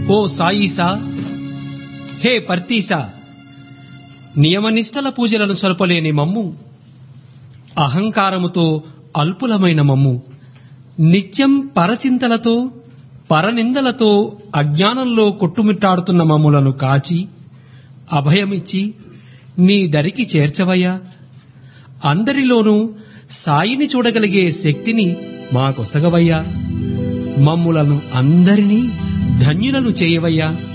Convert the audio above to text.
ఓ సాయిసా హే పర్తీసా నియమనిష్టల పూజలను సొలపలేని మమ్ము అహంకారముతో అల్పులమైన మమ్ము నిత్యం పరచింతలతో పరనిందలతో అజ్ఞానంలో కొట్టుమిట్టాడుతున్న మమ్ములను కాచి అభయమిచ్చి నీ దరికి చేర్చవయ్యా అందరిలోనూ సాయిని చూడగలిగే శక్తిని మాకొసగవయ్యా మమ్ములను అందరినీ ధన్యులను చేయవయ్యా